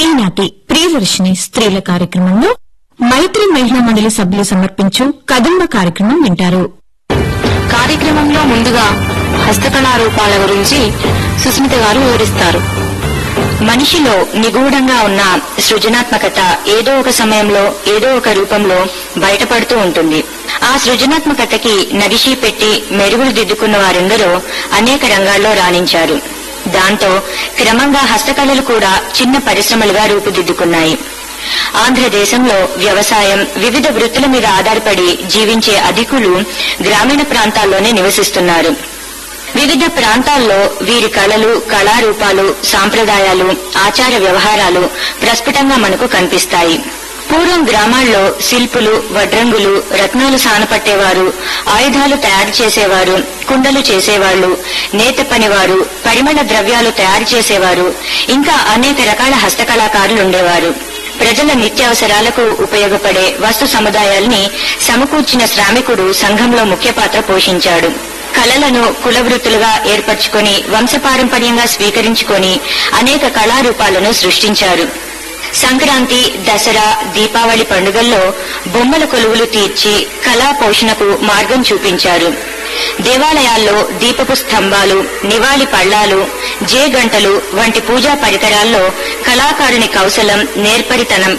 ఈనాటి ప్రియదర్శిని స్త్రీల కార్యక్రమంలో మైత్రి మహిళా మండలి సభ్యులు సమర్పించు కదంబ కార్యక్రమం వింటారు కార్యక్రమంలో ముందుగా హస్తకళా రూపాల గురించి సుస్మిత గారు వివరిస్తారు మనిషిలో నిగూఢంగా ఉన్న సృజనాత్మకత ఏదో ఒక సమయంలో ఏదో ఒక రూపంలో బయటపడుతూ ఉంటుంది ఆ సృజనాత్మకతకి నగిషీ పెట్టి మెరుగులు దిద్దుకున్న వారెందరో అనేక రంగాల్లో రాణించారు దాంతో క్రమంగా హస్తకళలు కూడా చిన్న పరిశ్రమలుగా రూపుదిద్దుకున్నాయి ఆంధ్రదేశంలో వ్యవసాయం వివిధ వృత్తుల మీద ఆధారపడి జీవించే అధికులు గ్రామీణ ప్రాంతాల్లోనే నివసిస్తున్నారు వివిధ ప్రాంతాల్లో వీరి కళలు కళారూపాలు సాంప్రదాయాలు ఆచార వ్యవహారాలు ప్రస్ఫుటంగా మనకు కనిపిస్తాయి పూర్వం గ్రామాల్లో శిల్పులు వడ్రంగులు రత్నాలు సానపట్టేవారు ఆయుధాలు తయారు చేసేవారు కుండలు చేసేవాళ్లు నేత పనివారు పరిమళ ద్రవ్యాలు తయారు చేసేవారు ఇంకా అనేక రకాల హస్తకళాకారులు ఉండేవారు ప్రజల నిత్యావసరాలకు ఉపయోగపడే వస్తు సముదాయాల్ని సమకూర్చిన శ్రామికుడు సంఘంలో ముఖ్య పాత్ర పోషించాడు కళలను కుల వృత్తులుగా ఏర్పరచుకొని వంశపారంపర్యంగా స్వీకరించుకొని అనేక కళారూపాలను సృష్టించారు సంక్రాంతి దసరా దీపావళి పండుగల్లో బొమ్మల కొలువులు తీర్చి కళా పోషణకు మార్గం చూపించారు దేవాలయాల్లో దీపపు స్తంభాలు నివాళి పళ్ళాలు జే గంటలు వంటి పూజా పరికరాల్లో కళాకారుని కౌశలం నేర్పరితనం